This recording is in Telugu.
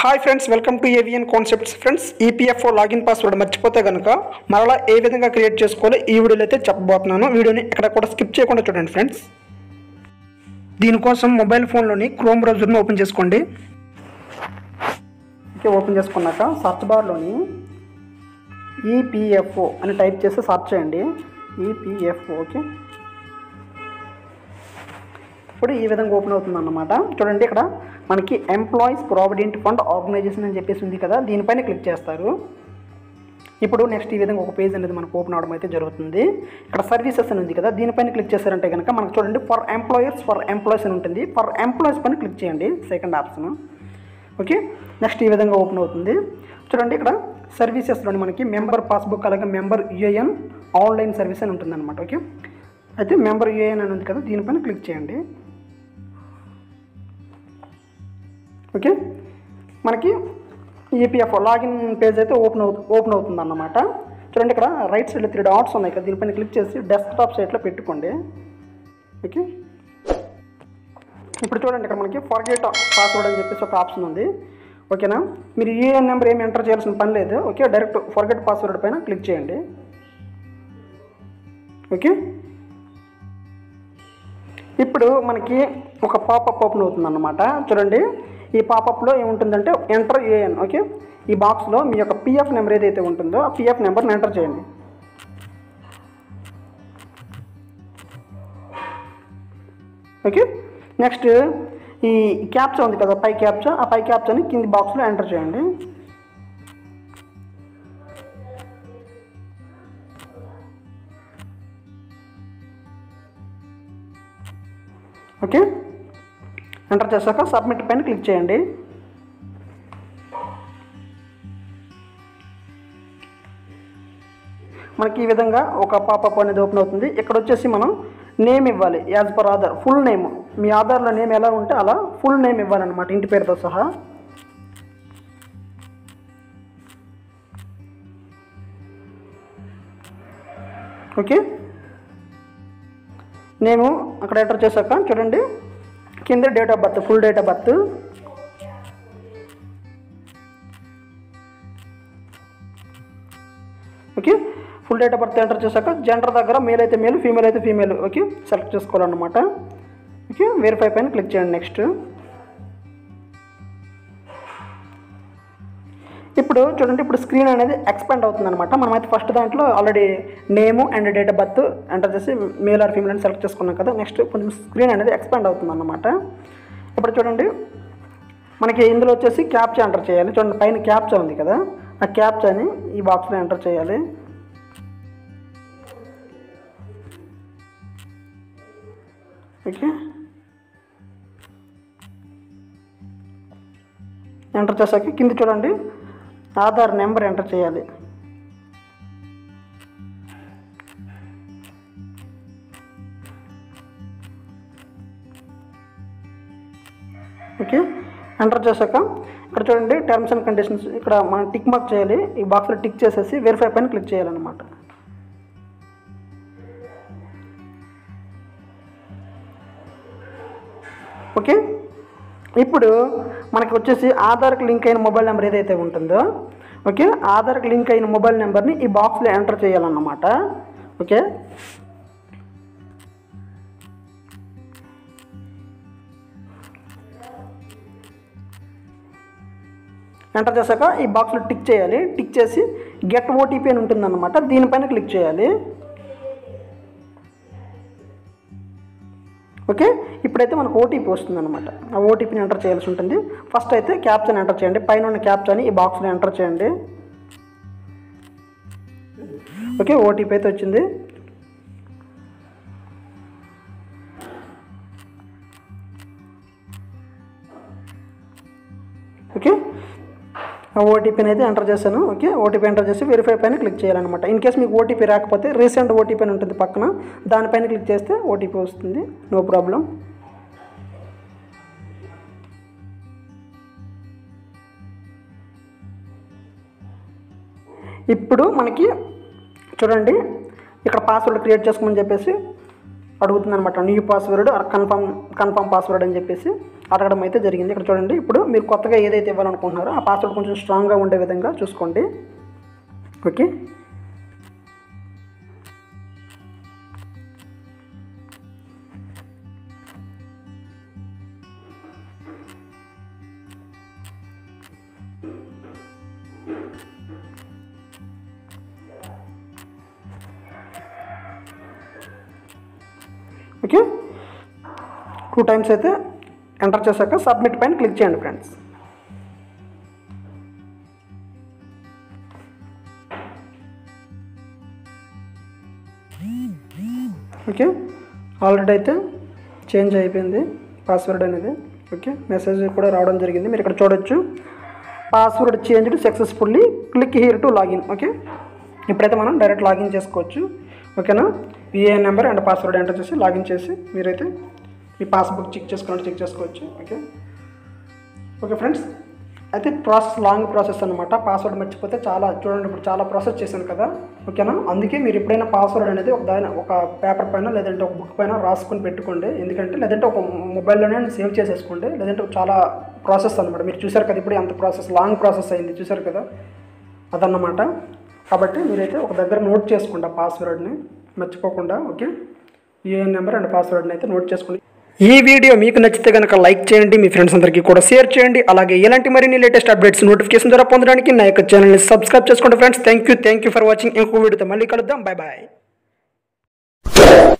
hi friends welcome to AVN concepts friends EPFO login password మర్చిపోతే కనుక మరలా ఏ విధంగా క్రియేట్ చేసుకోవాలో ఈ వీడియోలో అయితే చెప్పబోతున్నాను వీడియోని ఎక్కడ కూడా స్కిప్ చేయకుండా చూడండి ఫ్రెండ్స్ దీనికోసం మొబైల్ ఫోన్లోని క్రోమ్ బ్రౌజర్ని ఓపెన్ చేసుకోండి ఓకే ఓపెన్ చేసుకున్నాక సర్చ్ బార్లోని ఈపీఎఫ్ఓ అని టైప్ చేసి సర్చ్ చేయండి ఈపీఎఫ్ఓ ఓకే ఇప్పుడు ఈ విధంగా ఓపెన్ అవుతుంది అన్నమాట చూడండి ఇక్కడ మనకి ఎంప్లాయీస్ ప్రావిడెంట్ ఫండ్ ఆర్గనైజేషన్ అని చెప్పేసి ఉంది కదా దీనిపైన క్లిక్ చేస్తారు ఇప్పుడు నెక్స్ట్ ఈ విధంగా ఒక పేజ్ అనేది మనకు ఓపెన్ అవడం అయితే జరుగుతుంది ఇక్కడ సర్వీసెస్ అని ఉంది కదా దీనిపైన క్లిక్ చేశారంటే కనుక మనకు చూడండి ఫర్ ఎంప్లాయర్స్ ఫర్ ఎంప్లాయీస్ అని ఉంటుంది ఫర్ ఎంప్లాయీస్ పైన క్లిక్ చేయండి సెకండ్ ఆప్షన్ ఓకే నెక్స్ట్ ఈ విధంగా ఓపెన్ అవుతుంది చూడండి ఇక్కడ సర్వీసెస్లోని మనకి మెంబర్ పాస్బుక్ అలాగే మెంబర్ యూఏఎన్ ఆన్లైన్ సర్వీస్ అని ఉంటుంది అనమాట ఓకే అయితే మెంబర్ యూఏఎన్ అని ఉంది కదా దీనిపైన క్లిక్ చేయండి ఓకే మనకి ఈపీఎఫ్ లాగిన్ పేజ్ అయితే ఓపెన్ అవుతు ఓపెన్ అవుతుంది అన్నమాట చూడండి ఇక్కడ రైట్ సైడ్లో త్రీ డాట్స్ ఉన్నాయి కదా దీనిపైన క్లిక్ చేసి డెస్క్టాప్ సైట్లో పెట్టుకోండి ఓకే ఇప్పుడు చూడండి ఇక్కడ మనకి ఫర్గేట్ పాస్వర్డ్ అని చెప్పేసి ఒక ఆప్షన్ ఉంది ఓకేనా మీరు యూఏఎన్ నెంబర్ ఏమి ఎంటర్ చేయాల్సిన పని లేదు ఓకే డైరెక్ట్ ఫర్గెట్ పాస్వర్డ్ పైన క్లిక్ చేయండి ఓకే ఇప్పుడు మనకి ఒక పాపప్ ఓపెన్ అవుతుంది అన్నమాట చూడండి ఈ పాపప్లో ఏముంటుందంటే ఎంటర్ యూఏఎన్ ఓకే ఈ బాక్స్లో మీ యొక్క పిఎఫ్ నెంబర్ ఏదైతే ఉంటుందో ఆ పిఎఫ్ నెంబర్ని ఎంటర్ చేయండి ఓకే నెక్స్ట్ ఈ క్యాప్చా ఉంది కదా పై క్యాప్చా ఆ పై క్యాప్చాని కింది బాక్స్లో ఎంటర్ చేయండి ఓకే ఎంటర్ చేశాక సబ్మిట్ పైన క్లిక్ చేయండి మనకి ఈ విధంగా ఒక పాపప్ అనేది ఓపెన్ అవుతుంది ఇక్కడ వచ్చేసి మనం నేమ్ ఇవ్వాలి as per Aadhaar full name మీ ఆధార్లో నేమ్ ఎలా ఉంటే అలా ఫుల్ నేమ్ ఇవ్వాలన్నమాట ఇంటి పేరుతో సహా ఓకే నేను అక్కడ ఎంటర్ చేశాక చూడండి కింద date of birth full date of birth okay full date of birth enter చేశాక జెండర్ దగ్గర మేల్ అయితే మేల్ ఫీమేల్ అయితే ఫీమేల్ ఓకే సెలెక్ట్ చేసుకోవాలన్నమాట ఓకే వెరిఫై పైన క్లిక్ చేయండి నెక్స్ట్ ఇప్పుడు చూడండి ఇప్పుడు స్క్రీన్ అనేది ఎక్స్పాండ్ అవుతుంది అనమాట మనమైతే ఫస్ట్ దాంట్లో already name and date of birth enter చేసి మేల్ ఆర్ ఫీమేల్ అని సెలెక్ట్ చేసుకున్నాం కదా నెక్స్ట్ కొంచెం స్క్రీన్ అనేది ఎక్స్పాండ్ అవుతుంది అనమాట ఇప్పుడు చూడండి మనకి ఇందులో వచ్చేసి క్యాప్చా ఎంటర్ చేయాలి చూడండి పైన క్యాప్చా ఉంది కదా ఆ క్యాప్చాని ఈ బాక్స్లో ఎంటర్ చేయాలి ఓకే ఎంటర్ చేశాక కింద చూడండి ఆధార్ నెంబర్ ఎంటర్ చేయాలి ఓకే ఎంటర్ చేశాక ఇక్కడ చూడండి టర్మ్స్ అండ్ కండిషన్స్ ఇక్కడ మనం టిక్ మార్క్ చేయాలి ఈ బాక్స్లో టిక్ చేసేసి వెరిఫై పైన క్లిక్ చేయాలన్నమాట ఓకే ఇప్పుడు మనకి వచ్చేసి ఆధార్కి లింక్ అయిన మొబైల్ నెంబర్ ఏదైతే ఉంటుందో ఓకే ఆధార్కి లింక్ అయిన మొబైల్ నెంబర్ని ఈ బాక్స్లో ఎంటర్ చేయాలన్నమాట ఓకే ఎంటర్ చేశాక ఈ బాక్స్లో టిక్ చేయాలి టిక్ చేసి గెట్ ఓటీపీ అని ఉంటుందన్నమాట దీనిపైన క్లిక్ చేయాలి ఓకే ఇప్పుడైతే మనకు ఓటీపీ వస్తుంది అనమాట ఆ ఓటీపీని ఎంటర్ చేయాల్సి ఉంటుంది ఫస్ట్ అయితే క్యాప్చాని ఎంటర్ చేయండి పైన ఉన్న క్యాప్చాని ఈ బాక్స్లో ఎంటర్ చేయండి ఓకే ఓటీపీ అయితే వచ్చింది ఓకే ఆ ఓటీపీని అయితే ఎంటర్ చేశాను ఓకే ఓటీపీ ఎంటర్ చేసి వెరిఫై పైన క్లిక్ చేయాలన్నమాట ఇన్ కేస్ మీకు ఓటీపీ రాకపోతే రీసెంట్ ఓటీపీ అని ఉంటుంది పక్కన దానిపైన క్లిక్ చేస్తే ఓటీపీ వస్తుంది నో ప్రాబ్లం ఇప్పుడు మనకి చూడండి ఇక్కడ పాస్వర్డ్ క్రియేట్ చేసుకోమని చెప్పేసి అడుగుతుంది అనమాట new password confirm confirm password అని చెప్పేసి అడగడం అయితే జరిగింది ఇక్కడ చూడండి ఇప్పుడు మీరు కొత్తగా ఏదైతే ఇవ్వాలనుకుంటున్నారో ఆ పాస్వర్డ్ కొంచెం స్ట్రాంగ్గా ఉండే విధంగా చూసుకోండి ఓకే ఓకే టూ టైమ్స్ అయితే ఎంటర్ చేశాక సబ్మిట్ పైన క్లిక్ చేయండి ఫ్రెండ్స్ ఓకే ఆల్రెడీ అయితే చేంజ్ అయిపోయింది పాస్వర్డ్ అనేది ఓకే మెసేజ్ కూడా రావడం జరిగింది మీరు ఇక్కడ చూడొచ్చు password changed successfully click here to login okay ఇప్పుడైతే మనం డైరెక్ట్ లాగిన్ చేసుకోవచ్చు ఓకేనా VAN number and password enter చేసి లాగిన్ చేసి మీరైతే మీ పాస్బుక్ చెక్ చేసుకున్నట్టు చెక్ చేసుకోవచ్చు ఓకే ఓకే ఫ్రెండ్స్ అయితే ప్రాసెస్ లాంగ్ ప్రాసెస్ అనమాట పాస్వర్డ్ మర్చిపోతే చాలా చూడండి ఇప్పుడు చాలా ప్రాసెస్ చేశాను కదా ఓకేనా అందుకే మీరు ఎప్పుడైనా పాస్వర్డ్ అనేది ఒక దాని ఒక పేపర్ పైన లేదంటే ఒక బుక్ పైన రాసుకొని పెట్టుకోండి ఎందుకంటే లేదంటే ఒక మొబైల్లోనే సేవ్ చేసేసుకోండి లేదంటే చాలా ప్రాసెస్ అనమాట మీరు చూసారు కదా ఇప్పుడు ఎంత ప్రాసెస్ లాంగ్ ప్రాసెస్ అయింది చూసారు కదా అదన్నమాట కాబట్టి మీరైతే ఒక దగ్గర నోట్ చేసుకోండి ఆ పాస్వర్డ్ని మర్చిపోకుండా ఓకే యూఏఎన్ నెంబర్ అండ్ పాస్వర్డ్ని అయితే నోట్ చేసుకోండి ఈ వీడియో మీకు నచ్చితే కనుక లైక్ చేయండి మీ ఫ్రెండ్స్ అందరికీ కూడా షేర్ చేయండి అలాగే ఇలాంటి మరిన్ని లేటెస్ట్ అప్డేట్స్ నోటిఫికేషన్ ద్వారా పొందడానికి నా యొక్క ఛానల్ని సబ్స్క్రైబ్ చేసుకోండి friends thank you thank you for watching ఇంకో వీడియోతో మళ్ళీ కలుద్దాం బాయ్ బాయ్